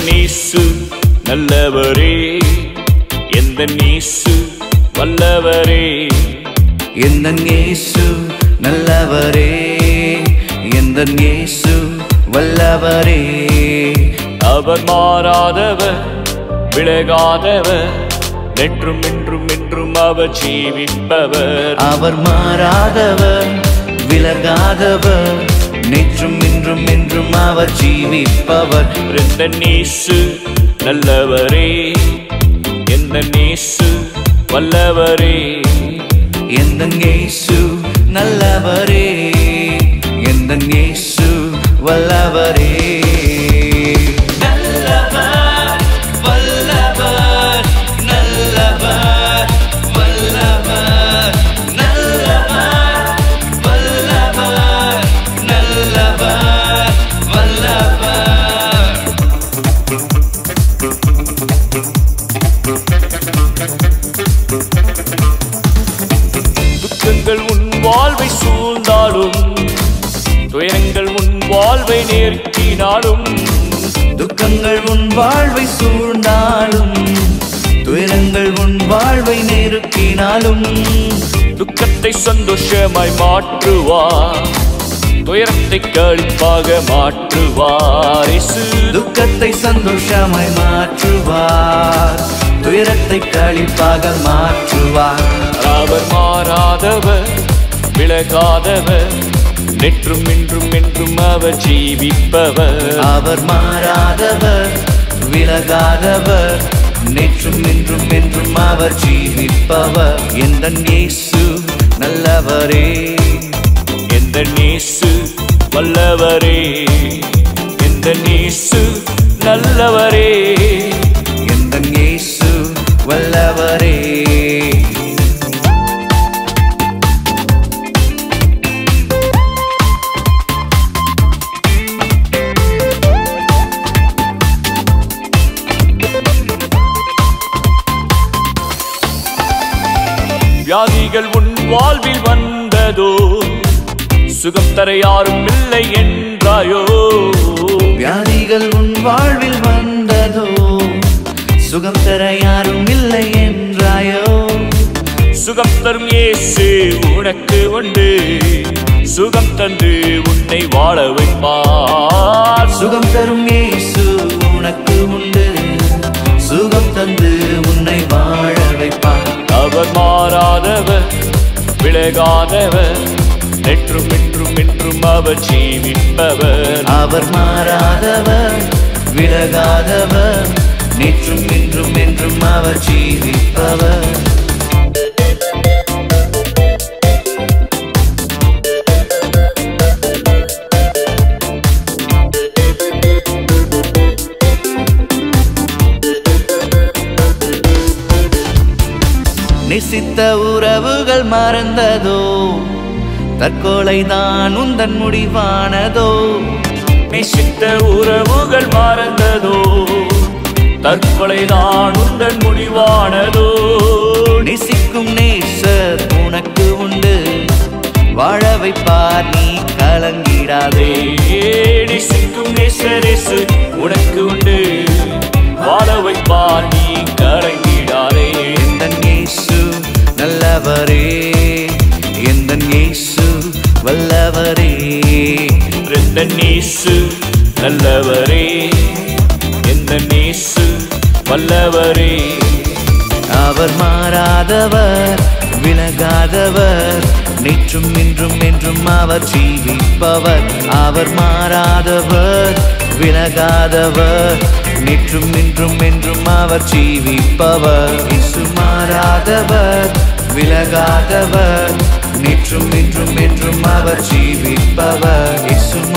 நீசு நல்லவரே எந்த நீசு வல்லவரே எந்த இயேசு நல்லவரே எந்த இயேசு வல்லவரே அவர் மாறாதவர் விலகாதவர் நெற்றும் இன்றும் என்றும் அவர் ஜீவிப்பவர் அவர் மாறாதவர் விலகாதவர் நேற்றும் இன்றும் என்றும் அவர் ஜீவிப்பவர் எந்த நீசு நல்லவரே எந்த நீசு வல்லவரே எந்த இயேசு நல்லவரே எந்த இயேசு வல்லவரே நல்லவர் வல்லவர் நல்லவர் வல்லவர் நல்லவர் வல்லவர் நல்லவர் வல்லவர் துக்கங்கள் உன் வாழ்வை சூழ்ந்தாலும் துயரங்கள் உன் வாழ்வை நெருக்கினாலும் துக்கங்கள் உன் வாழ்வை சூழ்ந்தாலும் துயரங்கள் உன் வாழ்வை நெருக்கினாலும் துக்கத்தை சந்தோஷமாய் மாற்றுவார் துயரத்தை கழிப்பாக மாற்றுவார் இயேசு துக்கத்தை சந்தோஷமாய் மாற்றுவார் துயரத்தை கழிப்பாக மாற்றுவார் அவர் மாறாதவர் விலகாதவர் நெற்றும் இன்றும் என்றும் அவர் ஜீவிப்பவர் அவர் மாறாதவர் விலகாதவர் நேற்றும் இன்றும் என்றும் அவர் ஜீவிப்பவர் எந்த இயேசு நல்லவரே எந்த நீசு வல்லவரே எந்த நீசு நல்லவரே எந்த இயேசு வல்லவரே வியாதிகள் உன் வாழ்வில் வந்ததோ சுகம் தர யாரும் இல்லை என்றாயோ வியாதிகள் உன் வாழ்வில் வந்ததோ சுகம் தர யாரும் இல்லை என்றாயோ சுகம் தரும் இயேசு உனக்கு உண்டு சுகம் தந்து உன்னை வாழ வைப்பார் சுகம் தரும் இயேசு உனக்கு உண்டு சுகம் தந்து உன்னை வாழ வைப்பார் அவர் மாறாதவர் விலகாதவர் நெற்றும் இன்றும் என்றும் அவர் ஜீவிப்பவர் அவர் மாறாதவர் விலகாதவர் நேற்றும் இன்றும் என்றும் அவர் ஜீவிப்பவர் நேசித்த உறவுகள் மறந்ததோ தற்கொலை தான் உந்தன் முடிவானதோ நேசித்த உறவுகள் மறந்ததோ தற்கொலை தான் உந்தன் முடிவானதோ நேசிக்கும் நேசர் உனக்கு உண்டு வாழ வைப்பார் நீ கலங்கிடாதே நேசிக்கும் நேசரேசு உனக்கு உண்டு வாழ வைப்பார் நீ கலங்கிடாதே எந்த இயேசு நல்லவரே எந்த இயேசு வல்லவரே எந்த நீசு நல்லவரே எந்த நீசு வல்லவரே அவர் மாறாதவர் விலகாதவர் நேற்றும் இன்றும் என்றும் அவர் ஜீவிப்பவர் அவர் மாறாதவர் விலகாதவர் நேற்றும் இன்றும் என்றும் அவர் ஜீவிப்பவர் இசு மாறாதவர் விலகாதவர் நேற்றும் இன்றும் என்றும் அவர் ஜீவிப்பவர் இசு